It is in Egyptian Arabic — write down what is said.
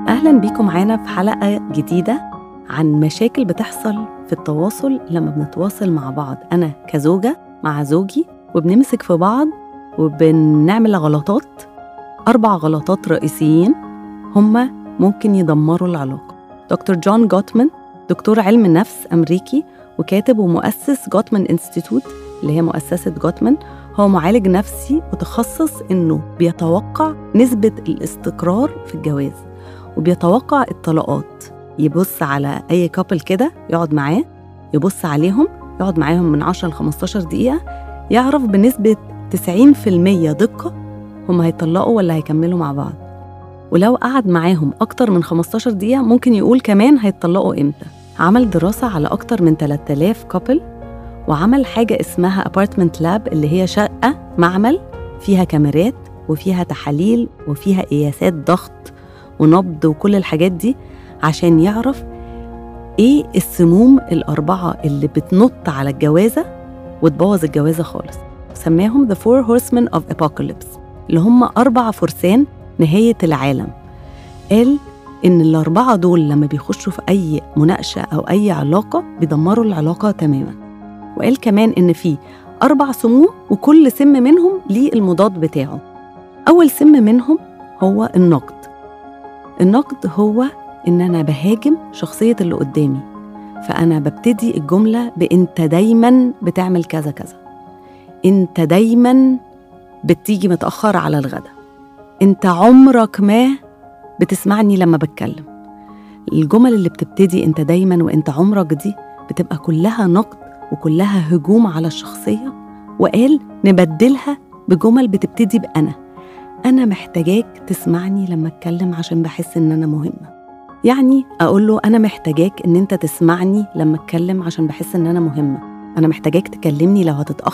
أهلا بيكم معانا في حلقة جديدة عن مشاكل بتحصل في التواصل لما بنتواصل مع بعض أنا كزوجة مع زوجي وبنمسك في بعض وبنعمل غلطات أربع غلطات رئيسيين هما ممكن يدمروا العلاقة دكتور جون جوتمان دكتور علم نفس أمريكي وكاتب ومؤسس جوتمان انستيتوت اللي هي مؤسسة جوتمان هو معالج نفسي متخصص إنه بيتوقع نسبة الاستقرار في الجواز وبيتوقع الطلاقات يبص على أي كابل كده يقعد معاه يبص عليهم يقعد معاهم من 10 ل 15 دقيقة يعرف بنسبة 90% دقة هم هيطلقوا ولا هيكملوا مع بعض ولو قعد معاهم أكتر من 15 دقيقة ممكن يقول كمان هيطلقوا إمتى عمل دراسة على أكتر من 3000 كابل وعمل حاجة اسمها ابارتمنت لاب اللي هي شقة معمل فيها كاميرات وفيها تحاليل وفيها قياسات ضغط ونبض وكل الحاجات دي عشان يعرف ايه السموم الأربعة اللي بتنط على الجوازة وتبوظ الجوازة خالص سماهم The Four Horsemen of Apocalypse اللي هم أربع فرسان نهاية العالم قال إن الأربعة دول لما بيخشوا في أي مناقشة أو أي علاقة بيدمروا العلاقة تماما وقال كمان إن في أربع سموم وكل سم منهم ليه المضاد بتاعه أول سم منهم هو النقد النقد هو إن أنا بهاجم شخصية اللي قدامي فأنا ببتدي الجملة بأنت دايما بتعمل كذا كذا أنت دايما بتيجي متأخر على الغدا أنت عمرك ما بتسمعني لما بتكلم الجمل اللي بتبتدي أنت دايما وأنت عمرك دي بتبقى كلها نقد وكلها هجوم على الشخصية وقال نبدلها بجمل بتبتدي بأنا أنا محتاجاك تسمعني لما أتكلم عشان بحس إن أنا مهمة يعني أقول له أنا محتاجاك إن أنت تسمعني لما أتكلم عشان بحس إن أنا مهمة أنا محتاجاك تكلمني لو هتتأخر